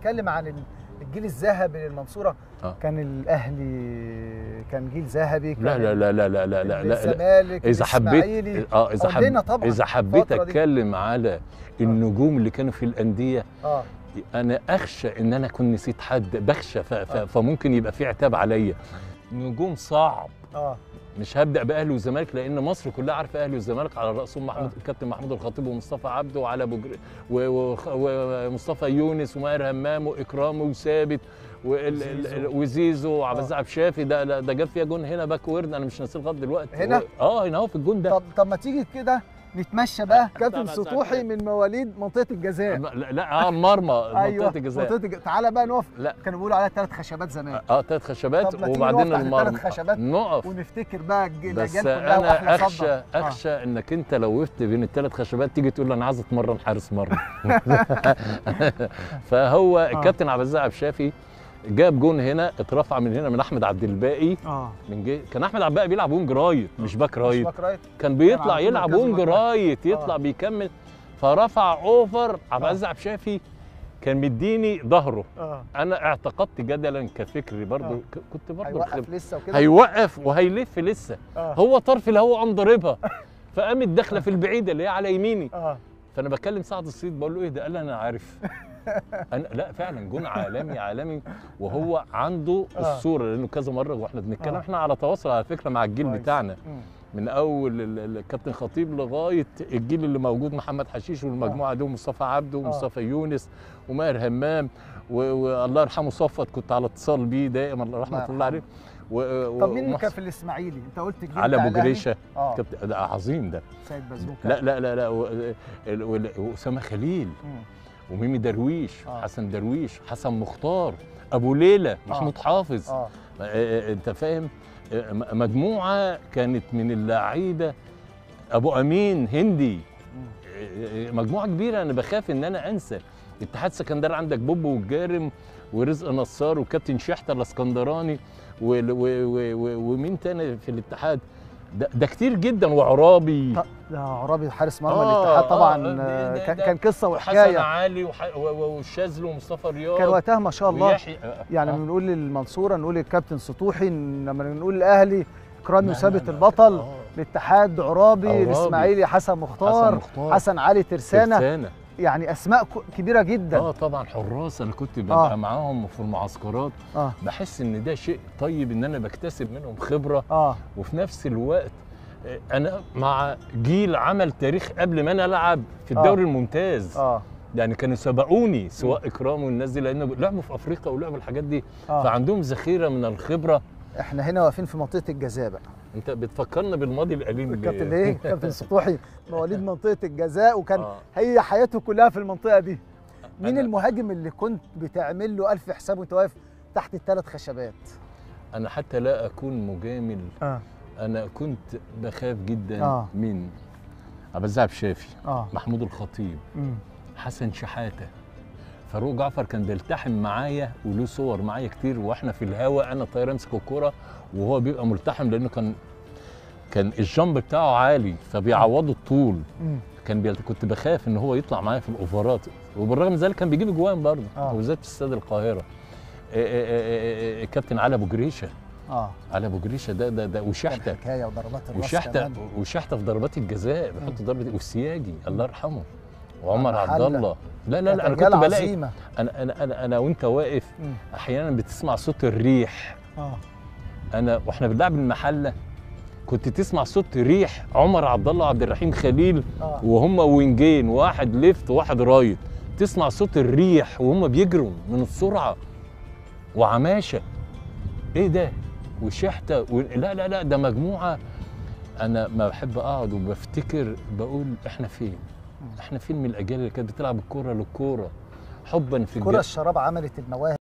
بنتكلم عن ال- الجيل الذهبي للمنصوره آه. كان الاهلي كان جيل ذهبي كان لا لا لا لا لا لا لا, لا, لا. الزمالك اذا حبيت الإسماعيلي. اه اذا قضينا حب طبعا اذا حبيت الفترة دي. اتكلم على النجوم اللي كانوا في الانديه اه انا اخشى ان انا اكون نسيت حد بخشى ف... ف... آه. فممكن يبقى في عتاب عليا نجوم صعب اه مش هبدا باهلي والزمالك لان مصر كلها عارفه اهلي والزمالك على راسهم محمود آه. الكابتن محمود الخطيب ومصطفى عبده وعلى ابو جر... و... و... ومصطفى يونس وماهر همام واكرام وثابت وال... ال- ال- وزيزو وعبد آه. العزيز عبد الشافي ده ده ده جاب فيها جون هنا باك وورد انا مش ناسيه لغايه دلوقتي هنا؟ و... اه هنا اهو في الجون ده طب طب ما تيجي كده نتمشى بقى لا، كابتن لا، سطوحي ساعتين. من مواليد منطقه الجزاء لا لا اه المرمى ايوه منطقه الجزاء منطقه الجزاء تعالى بقى نقف لا كانوا بيقولوا عليها ثلاث خشبات زمان اه ثلاث خشبات طب ما تيجي وبعدين نقف تحت المرمى الثلاث خشبات نقف ونفتكر بقى الج- بس الاجيال كلها انا واحنا اخشى صدى. اخشى انك انت لو وقفت بين الثلاث خشبات تيجي تقول لي انا عايز اتمرن حارس مرمى فهو الكابتن عبد العزيز عبد الشافي جاب جون هنا اترفع من هنا من احمد عبد الباقي اه من جي... كان احمد عبد الباقي بيلعب وينج رايت مش باك مش رايت باك رايت كان بيطلع على طول يلعب مركزه وينج باك رايت. رايت يطلع آه. بيكمل فرفع اوفر عبد آه. العزيز عبد الشافي كان مديني ظهره اه انا اعتقدت جدلا كفكري برضو آه. ك- كنت برضو هيوقف لسه وكده هيوقف وهيلف لسه اه هو طرف الهواء قام ضاربها فقامت داخله في البعيده اللي هي على يميني اه فانا بكلم سعد الصيد بقول له ايه ده قال لي انا عارف انا لا فعلا جون عالمي عالمي وهو عنده آه. الصوره لانه كذا مره واحنا بنتكلم آه. احنا على تواصل على فكره مع الجيل كويس. بتاعنا مم. من اول ال- ال- الكابتن خطيب لغايه الجيل اللي موجود محمد حشيش والمجموعه دي ومصطفى عبده ومصطفى يونس وماهر همام و- والله يرحمه صفوت كنت على اتصال بيه دائما الله رحمه الله الله عليه و- طب مين اللي ومحسن- كان في الاسماعيلي انت قلت الجيل علي بتاع ابو الأهلي؟ جريشه اه كابتن ده عظيم ده سيد بازوكا لا لا لا لا و- ال- وال- واسامه خليل مم. وميمي درويش آه. حسن درويش حسن مختار ابو ليلى محمود حافظ اه آه، آه، انت فاهم آه، م- مجموعه كانت من اللعيبه ابو امين هندي مم. آه، آه، مجموعه كبيره انا بخاف ان انا انسى اتحاد سكندري عندك بوبو والجارم ورزق نصار وكابتن شحته الاسكندراني وال- و- و- و- ومين تاني في الاتحاد ده, ده كتير جدا وعرابي ط- ده عرابي حارس مرمى آه، الاتحاد طبعا آه، ده- آه، ده- كان ده كان قصه وحسن وحكايه علي وح- و- و- والشاذلي ومصطفى رياض كان وقتها ما شاء الله ويحيى- آه، يعني آه. لما بنقول للمنصوره نقول للكابتن سطوحي لما نقول الاهلي اكرامي لا، وثابت لا، لا. البطل آه. الاتحاد عرابي عرابي. الاسماعيلي حسن مختار حسن مختار حسن علي ترسانه ترسانة. يعني اسماء ك- كبيره جدا اه طبعا حراس انا كنت ببقى آه. معاهم في المعسكرات اه بحس ان ده شيء طيب ان انا بكتسب منهم خبره اه وفي نفس الوقت آه، انا مع جيل عمل تاريخ قبل ما انا العب في آه. الدوري الممتاز اه يعني كانوا سبقوني سواء اكرام والناس دي لان لعبوا في افريقيا ولعبوا الحاجات دي اه فعندهم ذخيره من الخبره احنا هنا واقفين في منطقه الجزاء بقى انت بتفكرنا بالماضي الاليم الكابتن ايه كابتن سطوحي مواليد منطقه الجزاء وكان آه. هي حياته كلها في المنطقه دي مين أنا- المهاجم اللي كنت بتعمل له الف حساب وانت واقف تحت الثلاث خشبات انا حتى لا اكون مجامل اه انا كنت بخاف جدا آه. من عبد الزعب شافي اه محمود الخطيب مم. حسن شحاته فاروق جعفر كان بيلتحم معايا وله صور معايا كتير واحنا في الهوا انا طاير امسك الكوره وهو بيبقى ملتحم لانه كان كان الجامب بتاعه عالي فبيعوضه الطول مم. كان بيلت... كنت بخاف ان هو يطلع معايا في الاوفرات وبالرغم من ذلك كان بيجيب اجوان برضه آه. وبالذات في استاد القاهره آه، آه، آه، آه، كابتن علي ابو جريشه اه علي ابو جريشه ده ده ده كان وشحته حكايه وضربات الراس وشحته كمان. وشحته في ضربات الجزاء بيحط ضربه والسياجي الله يرحمه وعمر محلة. عبد الله لا لا لا انا كانت كنت رجالة بلاقي عظيمة. انا انا انا, أنا وانت واقف مم. احيانا بتسمع صوت الريح اه انا واحنا بنلعب المحله كنت تسمع صوت ريح عمر عبد الله وعبد الرحيم خليل اه وهم وينجين واحد ليفت وواحد رايت تسمع صوت الريح وهم بيجروا من السرعه وعماشه ايه ده وشحته و... لا لا لا ده مجموعه انا ما بحب اقعد وبفتكر بقول احنا فين احنا فين من الاجيال اللي كانت بتلعب الكوره للكوره حبا في كرة الج... الشراب عملت المواهب